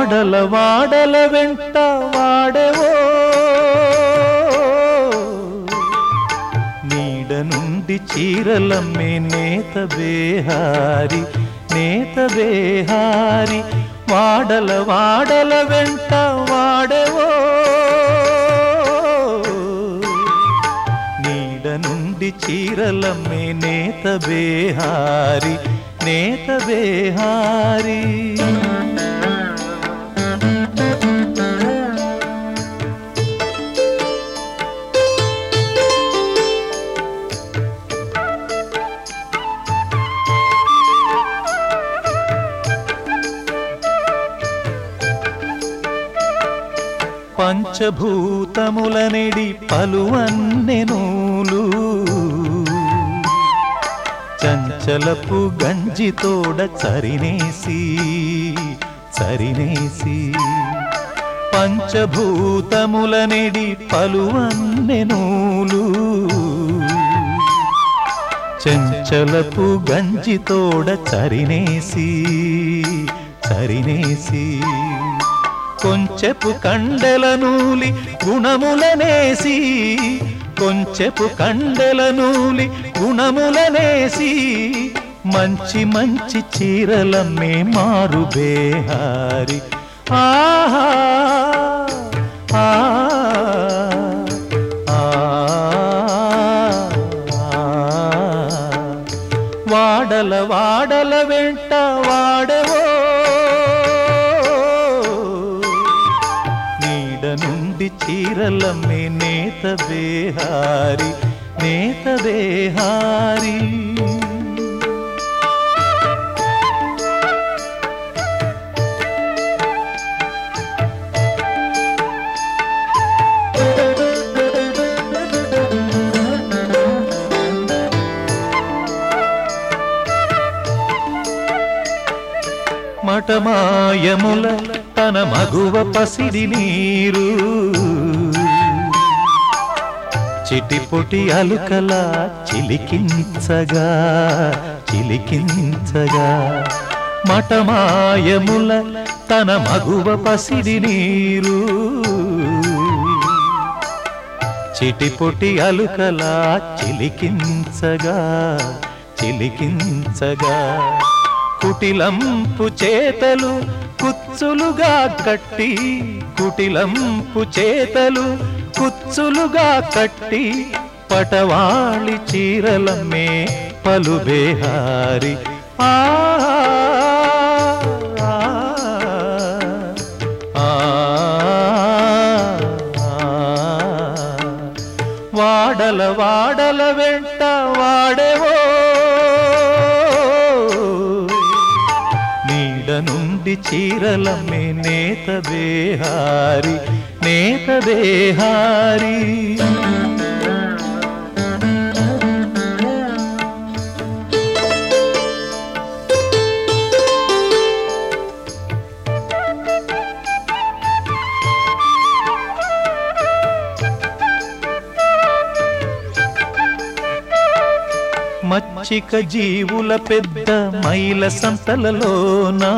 వాడల వాడల వెంట వాడేవో నీడ నుండి చీరలమ్మే నేత బేహారి నేత బేహారి వాడల వాడల వెంట వాడేవో నీడ నుండి చీరలమ్మే నేత బేహారి నేత బేహారి పంచభూతములనిడి పలువన్నెనూలు చంచలపు గంజితోడ చరినేసి చరినేసి పంచభూతములనిడి పలువన్నెనూలు చంచలపు గంజితోడ చరినేసి చరినేసి కొంచెపు కండెల నూలి గుణములనేసి కొంచెపు కండెల నూలి గుణములనేసి మంచి మంచి చీరలమ్మే మారు బేహారి ఆహా ఆ, ఆ, ఆ. వాడల వాడల వెంట వాడవో నీడ నుండి చీరలమ్మే నేత బేహారి నేత బేహారి మఠమాయముల తన మగువ పసిడి నీరు చిటిపొటి అలుకల చిలికించగా చిలికించగా మఠమాయముల తన మగువ పసిడి నీరు చిటిపొటి అలుకల చిలికించగా చిలికించగా కుటిలంపు చేతలు కుచ్చులుగా కట్టి కుటిలంపు చేతలు కుచ్చులుగా కట్టి పటవాళి చీరలమ్మే పలుబేహారి ఆ ఆ, ఆ, ఆ. వాడల వాడల వెంట వాడేవో నీడ నుండి చీరలమ్మే నేత బేహారి నేత బేహారి మచ్చిక జీవుల పెద్ద మైల సంతలలోనా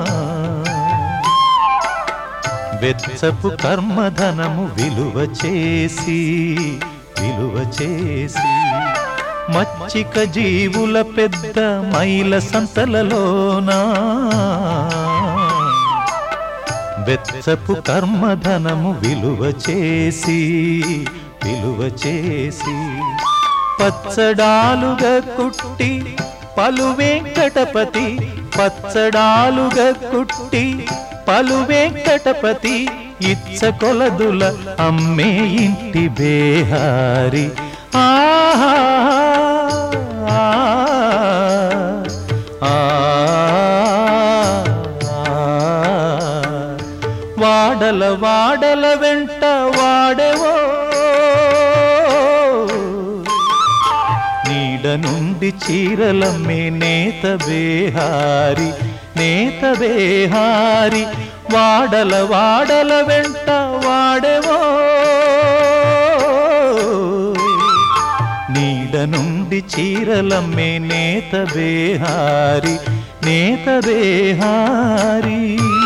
వెచ్చపు కర్మధనము విలువ చేసి విలువ చేసి మచ్చిక జీవుల పెద్ద మైల సంతలలోనా వెచ్చపు కర్మధనము విలువ చేసి విలువ చేసి పచ్చడాలుగా కుట్టి పలు వెంకటపతి పచ్చడాలుగా కుట్టి పలు వెంకటపతి ఇచ్చ కొలదుల అమ్మే ఇంటి బేహారి ఆహా ఆ, ఆ, ఆ. వాడల వాడల వెంట వాడేవో నీడ నుండి చీరలమ్మే నేత బేహారి నేత బేహారి వాడల వాడల వెంట వాడేవో నీడ నుండి చీరలమ్మే నేత బేహారి నేత బేహారి